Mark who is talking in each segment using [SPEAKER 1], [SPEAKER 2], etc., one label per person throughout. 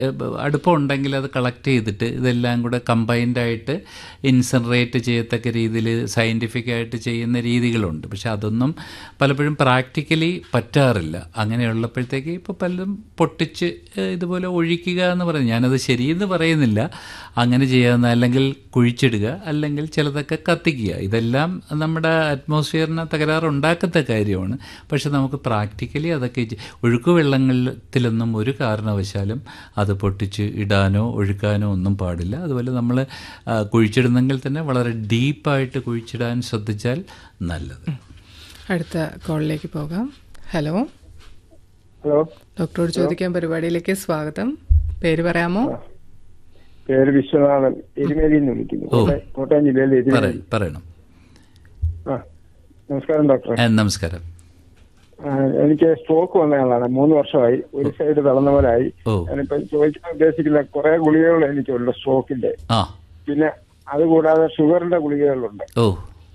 [SPEAKER 1] അടുപ്പം ഉണ്ടെങ്കിൽ അത് കളക്ട് ചെയ്തിട്ട് ഇതെല്ലാം കൂടെ കമ്പൈൻഡ് ആയിട്ട് ഇൻസൻറേറ്റ് ചെയ്യത്തക്ക രീതിയിൽ സയൻറ്റിഫിക് ആയിട്ട് ചെയ്യുന്ന രീതികളുണ്ട് പക്ഷെ അതൊന്നും പലപ്പോഴും പ്രാക്ടിക്കലി പറ്റാറില്ല അങ്ങനെയുള്ളപ്പോഴത്തേക്ക് ഇപ്പോൾ പലരും പൊട്ടിച്ച് ഏഹ്, ഇതുപോലെ ഒഴിക്കുക എന്ന് പറയുന്നത് ഞാനത് ശരിയെന്ന് പറയുന്നില്ല അങ്ങനെ ചെയ്യാവുന്ന അല്ലെങ്കിൽ കുഴിച്ചിടുക അല്ലെങ്കിൽ ചിലതൊക്കെ കത്തിക്കുക ഇതെല്ലാം നമ്മുടെ അറ്റ്മോസ്ഫിയറിന് തകരാറുണ്ടാക്കത്ത കാര്യമാണ് പക്ഷെ നമുക്ക് പ്രാക്ടിക്കലി അതൊക്കെ ചെ- ഒഴുക്ക് വെള്ളത്തിലൊന്നും ഒരു കാരണവശാലും അത് പൊട്ടിച്ച് ഇടാനോ ഒഴുക്കാനോ ഒന്നും പാടില്ല അതുപോലെ നമ്മൾ കുഴിച്ചിടുന്നെങ്കിൽ തന്നെ വളരെ ഡീപ്പായിട്ട് കുഴിച്ചിടാൻ ശ്രദ്ധിച്ചാൽ നല്ലത്
[SPEAKER 2] അടുത്ത കോളിലേക്ക് പോകാം ഹലോ
[SPEAKER 3] ഹലോ
[SPEAKER 2] ഡോക്ടറോട് ചോദിക്കാൻ പരിപാടിയിലേക്ക് സ്വാഗതം പേര് പറയാമോ
[SPEAKER 3] പേര് വിശ്വനാഥൻ എരുമേലിയിൽ നിന്ന് വിളിക്കുന്നു
[SPEAKER 1] ഓ.
[SPEAKER 3] കോട്ടയം- കോട്ടയം ജില്ലയിലെ
[SPEAKER 1] പറ
[SPEAKER 3] എരുമേലി
[SPEAKER 1] പറയണം
[SPEAKER 3] ആ നമസ്കാരം ഡോക്ടർ
[SPEAKER 1] ഏ, നമസ്കാരം
[SPEAKER 3] ആ, എനിക്ക് സ്ട്രോക്ക് വന്ന ആളാണ് മൂന്ന് വർഷമായി ഒരു സൈഡ് തളർന്ന പോലായി
[SPEAKER 1] ഓ
[SPEAKER 3] ഞാനിപ്പോ ചോദിക്കാൻ ഉദ്ദേശിക്കുന്ന കുറെ ഗുളികകൾ എനിക്കുണ്ട് സ്ട്രോക്കിന്റെ
[SPEAKER 1] ആ
[SPEAKER 3] പിന്നെ അതുകൂടാതെ ഷുഗറിന്റെ ഗുളികകളുണ്ട്
[SPEAKER 1] ഓ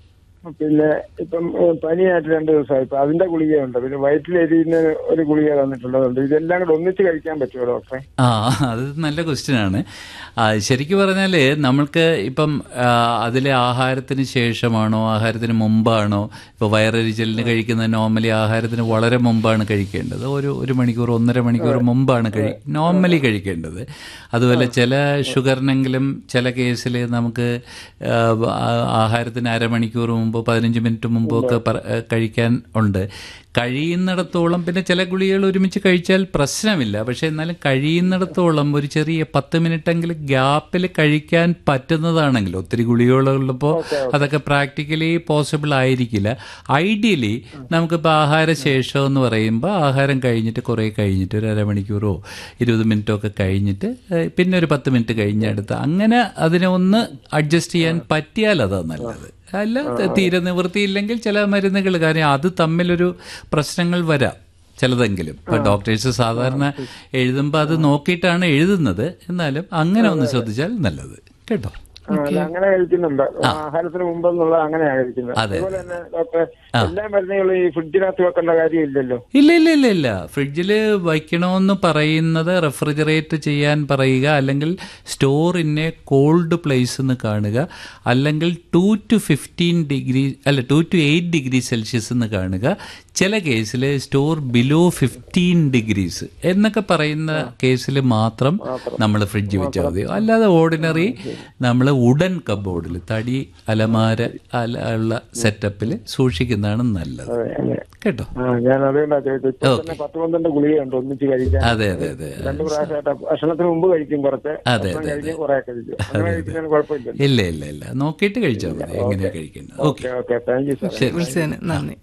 [SPEAKER 3] പിന്നെ ഇപ്പം ഏഹ്, പനിയായിട്ട് രണ്ട് ദിവസമായി ഇപ്പൊ അതിന്റെ ഗുളികയുണ്ട് പിന്നെ വയറ്റിലെരിയുന്ന ഒരു ഗുളിക തന്നിട്ടുള്ളതുണ്ട് ഇതെല്ലാം കൂടെ ഒന്നിച്ച് കഴിക്കാൻ പറ്റുമോ ഡോക്ടറെ
[SPEAKER 1] ആ അത് നല്ല ക്വസ്റ്റ്യൻ ആണ് ആ, ശരിക്കും പറഞ്ഞാൽ നമ്മൾക്ക് ഇപ്പം ആ, അതിലെ ആഹാരത്തിന് ശേഷമാണോ ആഹാരത്തിന് മുമ്പാണോ ഇപ്പോൾ വയറരിച്ചലിന് കഴിക്കുന്ന നോർമലി ആഹാരത്തിന് വളരെ മുമ്പാണ് കഴിക്കേണ്ടത് ഒരു ഒരു മണിക്കൂർ ഒന്നര മണിക്കൂർ മുമ്പാണ് കഴി നോർമലി കഴിക്കേണ്ടത് അതുപോലെ ചില ഷുഗറിനെങ്കിലും ചില കേസിൽ നമുക്ക് ആ, ആ- ആഹാരത്തിന് അരമണിക്കൂർ മുമ്പോ പതിനഞ്ച് മിനിറ്റ് മുമ്പോ ഒക്കെ പറ- കഴിക്കാൻ ഉണ്ട് കഴിയുന്നിടത്തോളം പിന്നെ ചില ഗുളികകൾ ഒരുമിച്ച് കഴിച്ചാൽ പ്രശ്നമില്ല പക്ഷെ എന്നാലും കഴിയുന്നിടത്തോളം ഒരു ചെറിയ പത്ത് മിനിറ്റെങ്കിലും ഗ്യാപ്പിൽ കഴിക്കാൻ പറ്റുന്നതാണെങ്കിൽ ഒത്തിരി ഗുളികകളുള്ളപ്പോൾ അതൊക്കെ പ്രാക്ടിക്കലി പോസിബിൾ ആയിരിക്കില്ല ഐഡിയലി നമുക്കിപ്പോൾ ആഹാരശേഷം എന്ന് പറയുമ്പോൾ ആഹാരം കഴിഞ്ഞിട്ട് കുറേ കഴിഞ്ഞിട്ട് ഒരു അരമണിക്കൂറോ ഇരുപത് മിനിറ്റോ ഒക്കെ കഴിഞ്ഞിട്ട് ഏഹ്, പിന്നെ ഒരു പത്ത് മിനിറ്റ് കഴിഞ്ഞെടുത്ത് അങ്ങനെ അതിനെ ഒന്ന് അഡ്ജസ്റ്റ് ചെയ്യാൻ പറ്റിയാൽ അതാ നല്ലത് അല്ല തീരെ നിവൃത്തിയില്ലെങ്കിൽ ചില മരുന്നുകൾ കാര്യം അത് തമ്മിലൊരു പ്രശ്നങ്ങൾ വരാം ചിലതെങ്കിലും ഇപ്പൊ ഡോക്ടേഴ്സ് സാധാരണ എഴുതുമ്പോൾ അത് നോക്കിയിട്ടാണ് എഴുതുന്നത് എന്നാലും അങ്ങനെ ഒന്ന് ശ്രദ്ധിച്ചാൽ നല്ലത് കേട്ടോ
[SPEAKER 3] ആ, അല്ല, അങ്ങനെ കഴിക്കുന്നുണ്ട് ആഹാരത്തിന് മുമ്പെന്നുള്ള അങ്ങനെയാണ് കഴിക്കുന്നത്
[SPEAKER 1] അതെ,
[SPEAKER 3] അതുപോലെ തന്നെ ഡോക്ടറെ എല്ലാ മരുന്നുകളും ഈ ഫ്രിഡ്ജിനകത്ത് വെക്കേണ്ട കാര്യമില്ലല്ലോ
[SPEAKER 1] ഇല്ല ഇല്ല ഇല്ല ഇല്ല ഫ്രിഡ്ജിൽ വയ്ക്കണമെന്ന് പറയുന്നത് റെഫ്രിജറേറ്റ് ചെയ്യാൻ പറയുക അല്ലെങ്കിൽ store in a cold place എന്ന് കാണുക അല്ലെങ്കിൽ ടു ടു ഫിഫ്റ്റീൻ ഡിഗ്രി അല്ല two to eight degree Celsius എന്ന് കാണുക ചില കേസിൽ സ്റ്റോർ ബിലോ ഫിഫ്റ്റീൻ ഡിഗ്രീസ് എന്നൊക്കെ പറയുന്ന കേസിൽ മാത്രം നമ്മൾ ഫ്രിഡ്ജ് വെച്ചാൽ മതി അല്ലാതെ ഓർഡിനറി നമ്മൾ ഉടൻ കബോർഡിൽ തടി അലമാര അല ഉള്ള സെറ്റപ്പിൽ സൂക്ഷിക്കുന്നതാണ് നല്ലത്
[SPEAKER 3] അതെ അതെ
[SPEAKER 1] കേട്ടോ
[SPEAKER 3] ആ ഞാൻ അതുകൊണ്ടാ ചോദിച്ചത് ഇപ്പൊ തന്നെ പത്ത് പന്ത്രണ്ട് ഗുളികയുണ്ട് ഒന്നിച്ച് കഴിക്കാൻ
[SPEAKER 1] അതെ അതെ അതെ
[SPEAKER 3] രണ്ടു പ്രാവശ്യമായിട്ട് ഭക്ഷണത്തിന് മുമ്പ് കഴിക്കും കുറച്ച്
[SPEAKER 1] അതെ,
[SPEAKER 3] ഭക്ഷണം
[SPEAKER 1] അതെ,
[SPEAKER 3] കഴിഞ്ഞ് കുറെ കഴിക്കും അങ്ങനെ കഴിക്കുന്നതിന് കുഴപ്പമില്ല
[SPEAKER 1] ഇല്ല ഇല്ല ഇല്ല നോക്കിയിട്ട് കഴിച്ചാൽ മതി എങ്ങനെയാ കഴിക്കുന്നത് okay
[SPEAKER 3] okay okay thank you sir
[SPEAKER 1] ശരി
[SPEAKER 2] വിളിച്ചതിന് നന്ദി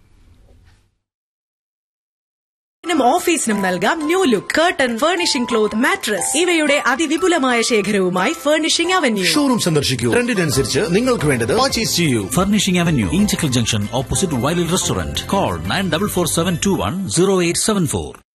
[SPEAKER 4] നും ഓഫീസിനും നൽകാം new look curtain furnishing cloth mattress ഇവയുടെ അതിവിപുലമായ ശേഖരവുമായി ഫർണിഷിംഗ് അവന്യൂ
[SPEAKER 5] ഷോറൂം സന്ദർശിക്കൂ ട്രെൻഡിനനുസരിച്ച് നിങ്ങൾക്ക് വേണ്ടത് പർച്ചേസ് ചെയ്യൂ
[SPEAKER 6] Furnishing Avenue, Inchicle Junction, opposite Wiley Restaurant. Call 9447210874.